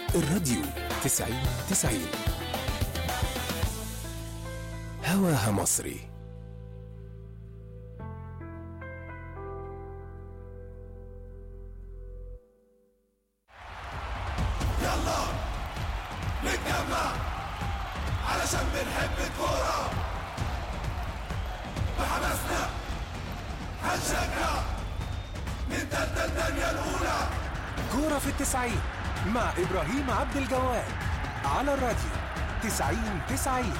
الراديو تسعين تسعين هواها مصري يلا نتجمع علشان بنحب الكورة بحماسنا هنشجع نتقدم الدنيا الأولى كورة في التسعين مع إبراهيم عبد الجواد على الراديو تسعين تسعين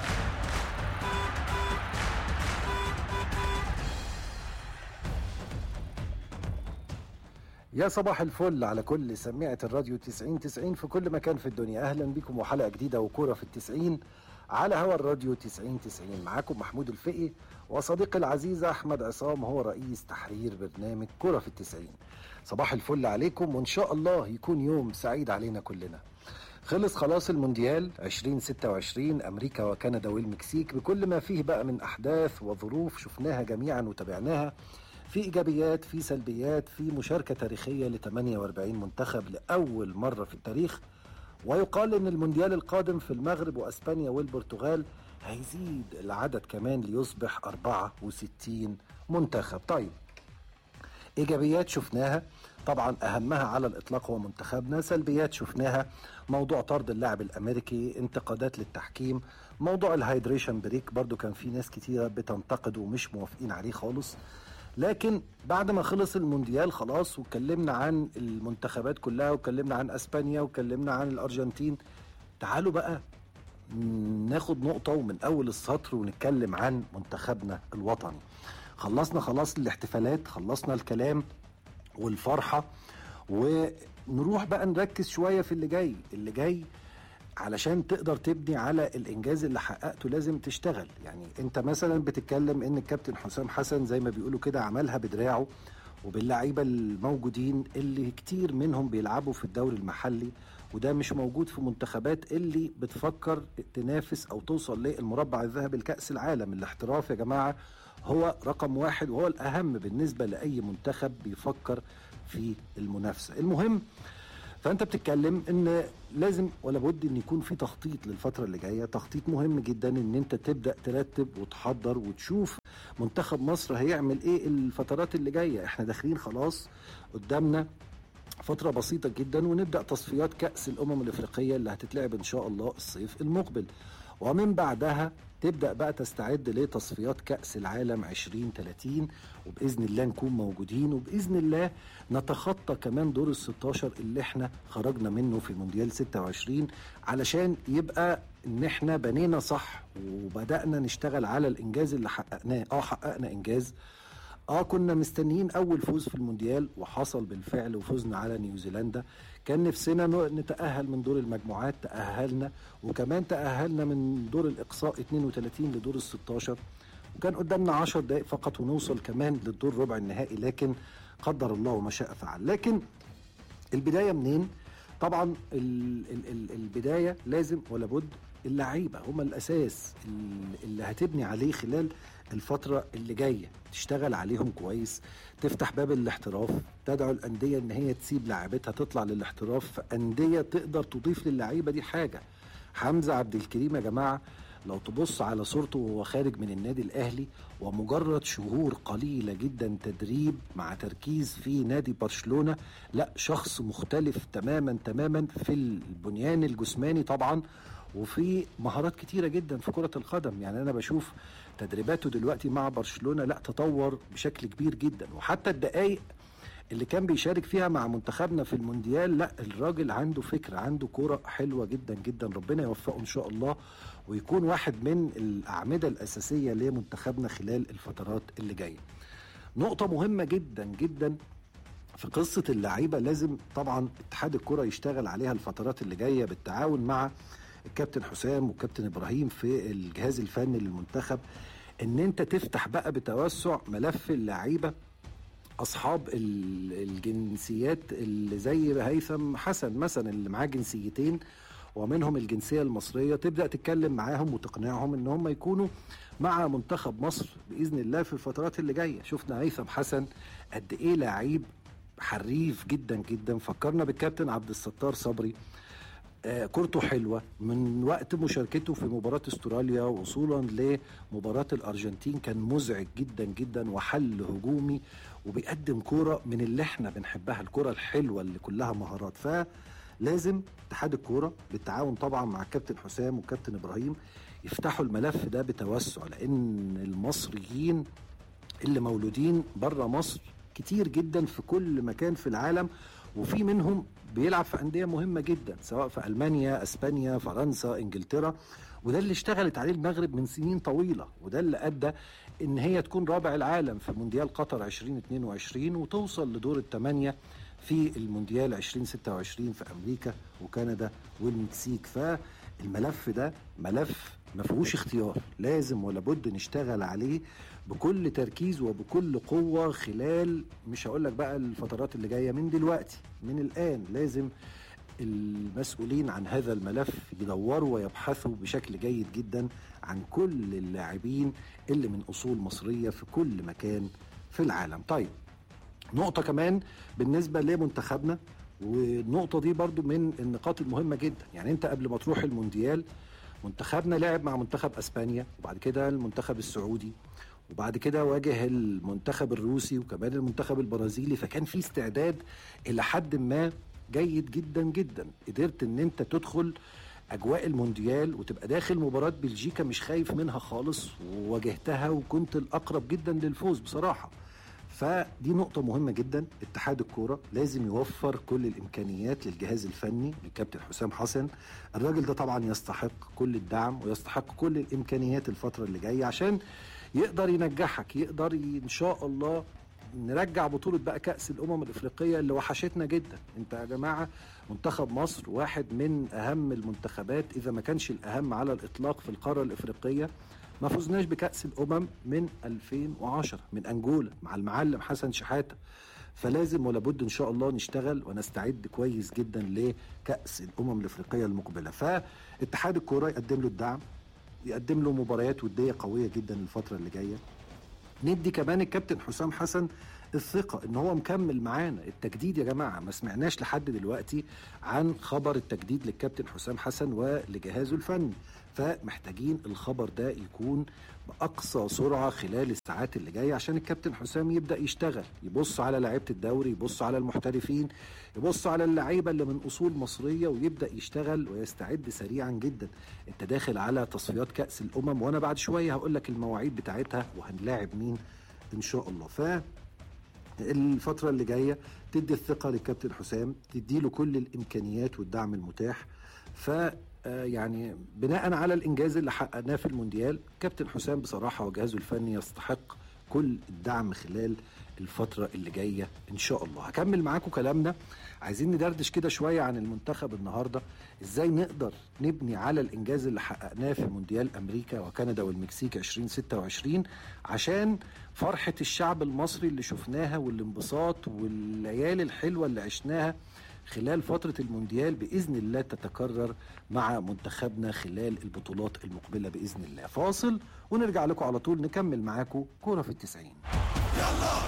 يا صباح الفل على كل سميعة الراديو 90 90 في كل مكان في الدنيا أهلا بكم وحلقة جديدة وكورة في التسعين على هوا الراديو 90 90 معاكم محمود الفقي وصديقي العزيز أحمد عصام هو رئيس تحرير برنامج كورة في التسعين صباح الفل عليكم وإن شاء الله يكون يوم سعيد علينا كلنا خلص خلاص المونديال 2026 أمريكا وكندا والمكسيك بكل ما فيه بقى من أحداث وظروف شفناها جميعا وتابعناها في ايجابيات في سلبيات في مشاركه تاريخيه ل 48 منتخب لاول مره في التاريخ ويقال ان المونديال القادم في المغرب واسبانيا والبرتغال هيزيد العدد كمان ليصبح 64 منتخب طيب ايجابيات شفناها طبعا اهمها على الاطلاق هو منتخبنا سلبيات شفناها موضوع طرد اللاعب الامريكي انتقادات للتحكيم موضوع الهايدريشن بريك برضو كان في ناس كتيره بتنتقد ومش موافقين عليه خالص لكن بعد ما خلص المونديال خلاص واتكلمنا عن المنتخبات كلها واتكلمنا عن اسبانيا واتكلمنا عن الارجنتين تعالوا بقى ناخد نقطة ومن أول السطر ونتكلم عن منتخبنا الوطني خلصنا خلاص الاحتفالات خلصنا الكلام والفرحة ونروح بقى نركز شوية في اللي جاي اللي جاي علشان تقدر تبني على الانجاز اللي حققته لازم تشتغل يعني انت مثلا بتتكلم ان الكابتن حسام حسن زي ما بيقولوا كده عملها بدراعه وباللعيبه الموجودين اللي كتير منهم بيلعبوا في الدوري المحلي وده مش موجود في منتخبات اللي بتفكر تنافس او توصل للمربع الذهبي لكاس العالم الاحتراف يا جماعه هو رقم واحد وهو الاهم بالنسبه لاي منتخب بيفكر في المنافسه المهم فانت بتتكلم ان لازم ولا بد ان يكون في تخطيط للفتره اللي جايه تخطيط مهم جدا ان انت تبدا ترتب وتحضر وتشوف منتخب مصر هيعمل ايه الفترات اللي جايه احنا داخلين خلاص قدامنا فترة بسيطة جدا ونبدأ تصفيات كأس الأمم الإفريقية اللي هتتلعب إن شاء الله الصيف المقبل ومن بعدها تبدأ بقى تستعد لتصفيات كأس العالم 2030 وبإذن الله نكون موجودين وبإذن الله نتخطى كمان دور ال 16 اللي احنا خرجنا منه في مونديال 26 علشان يبقى ان احنا بنينا صح وبدأنا نشتغل على الإنجاز اللي حققناه اه حققنا إنجاز اه كنا مستنيين اول فوز في المونديال وحصل بالفعل وفوزنا على نيوزيلندا كان نفسنا نتاهل من دور المجموعات تاهلنا وكمان تاهلنا من دور الاقصاء 32 لدور ال 16 وكان قدامنا 10 دقائق فقط ونوصل كمان للدور ربع النهائي لكن قدر الله وما شاء فعل لكن البدايه منين طبعا ال ال ال البدايه لازم ولا بد اللعيبه هم الاساس اللي هتبني عليه خلال الفتره اللي جايه تشتغل عليهم كويس تفتح باب الاحتراف تدعو الانديه ان هي تسيب لاعبتها تطلع للاحتراف فانديه تقدر تضيف للعيبه دي حاجه حمزه عبد الكريم يا جماعه لو تبص على صورته وهو خارج من النادي الاهلي ومجرد شهور قليله جدا تدريب مع تركيز في نادي برشلونه لا شخص مختلف تماما تماما في البنيان الجسماني طبعا وفي مهارات كتيرة جدا في كرة القدم يعني أنا بشوف تدريباته دلوقتي مع برشلونة لا تطور بشكل كبير جدا وحتى الدقايق اللي كان بيشارك فيها مع منتخبنا في المونديال لا الراجل عنده فكرة عنده كرة حلوة جدا جدا ربنا يوفقه إن شاء الله ويكون واحد من الأعمدة الأساسية لمنتخبنا خلال الفترات اللي جاية نقطة مهمة جدا جدا في قصة اللعيبة لازم طبعا اتحاد الكرة يشتغل عليها الفترات اللي جاية بالتعاون مع الكابتن حسام والكابتن ابراهيم في الجهاز الفني للمنتخب ان انت تفتح بقى بتوسع ملف اللعيبه اصحاب الجنسيات اللي زي هيثم حسن مثلا اللي معاه جنسيتين ومنهم الجنسيه المصريه تبدا تتكلم معاهم وتقنعهم ان هم يكونوا مع منتخب مصر باذن الله في الفترات اللي جايه شفنا هيثم حسن قد ايه لعيب حريف جدا جدا فكرنا بالكابتن عبد الستار صبري آه، كورته حلوه من وقت مشاركته في مباراه استراليا وصولا لمباراه الارجنتين كان مزعج جدا جدا وحل هجومي وبيقدم كوره من اللي احنا بنحبها الكوره الحلوه اللي كلها مهارات فلازم اتحاد الكوره بالتعاون طبعا مع الكابتن حسام والكابتن ابراهيم يفتحوا الملف ده بتوسع لان المصريين اللي مولودين بره مصر كتير جدا في كل مكان في العالم وفي منهم بيلعب في انديه مهمه جدا سواء في المانيا اسبانيا فرنسا انجلترا وده اللي اشتغلت عليه المغرب من سنين طويله وده اللي ادى ان هي تكون رابع العالم في مونديال قطر 2022 وتوصل لدور الثمانيه في المونديال 2026 في امريكا وكندا والمكسيك فالملف ده ملف ما فيهوش اختيار لازم ولا بد نشتغل عليه بكل تركيز وبكل قوه خلال مش هقول لك بقى الفترات اللي جايه من دلوقتي من الان لازم المسؤولين عن هذا الملف يدوروا ويبحثوا بشكل جيد جدا عن كل اللاعبين اللي من اصول مصريه في كل مكان في العالم طيب نقطه كمان بالنسبه لمنتخبنا والنقطه دي برضو من النقاط المهمه جدا يعني انت قبل ما تروح المونديال منتخبنا لعب مع منتخب اسبانيا وبعد كده المنتخب السعودي وبعد كده واجه المنتخب الروسي وكمان المنتخب البرازيلي فكان في استعداد الى حد ما جيد جدا جدا قدرت ان انت تدخل اجواء المونديال وتبقى داخل مباراه بلجيكا مش خايف منها خالص وواجهتها وكنت الاقرب جدا للفوز بصراحه فدي نقطة مهمة جدا اتحاد الكورة لازم يوفر كل الإمكانيات للجهاز الفني للكابتن حسام حسن الراجل ده طبعا يستحق كل الدعم ويستحق كل الإمكانيات الفترة اللي جاية عشان يقدر ينجحك يقدر ي- إن شاء الله نرجع بطولة بقى كأس الأمم الإفريقية اللي وحشتنا جدا انت يا جماعة منتخب مصر واحد من أهم المنتخبات إذا ما كانش الأهم على الإطلاق في القارة الإفريقية ما فزناش بكأس الأمم من 2010 من أنجولا مع المعلم حسن شحاتة فلازم ولا بد ان شاء الله نشتغل ونستعد كويس جدا لكأس الأمم الأفريقية المقبلة فاتحاد الكورة يقدم له الدعم يقدم له مباريات ودية قوية جدا الفترة اللي جاية ندي كمان الكابتن حسام حسن الثقة ان هو مكمل معانا التجديد يا جماعة ما سمعناش لحد دلوقتي عن خبر التجديد للكابتن حسام حسن ولجهازه الفني فمحتاجين الخبر ده يكون بأقصى سرعة خلال الساعات اللي جاية عشان الكابتن حسام يبدأ يشتغل يبص على لعيبة الدوري يبص على المحترفين يبص على اللعيبة اللي من أصول مصرية ويبدأ يشتغل ويستعد سريعا جدا انت داخل على تصفيات كأس الأمم وأنا بعد شوية هقول لك المواعيد بتاعتها وهنلاعب مين إن شاء الله ف الفترة اللي جاية تدي الثقة للكابتن حسام تدي له كل الإمكانيات والدعم المتاح ف آه، يعني بناء على الإنجاز اللي حققناه في المونديال كابتن حسام بصراحة وجهازه الفني يستحق كل الدعم خلال الفترة اللي جاية إن شاء الله هكمل معاكم كلامنا عايزين ندردش كده شوية عن المنتخب النهاردة إزاي نقدر نبني على الإنجاز اللي حققناه في مونديال أمريكا وكندا والمكسيك 2026 عشان فرحة الشعب المصري اللي شفناها والانبساط والليالي الحلوة اللي عشناها خلال فترة المونديال بإذن الله تتكرر مع منتخبنا خلال البطولات المقبلة بإذن الله فاصل ونرجع لكم على طول نكمل معاكم كورة في التسعين يلا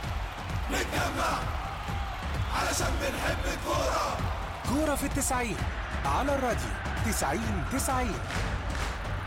نتجمع علشان بنحب الكورة كورة في التسعين على الراديو تسعين تسعين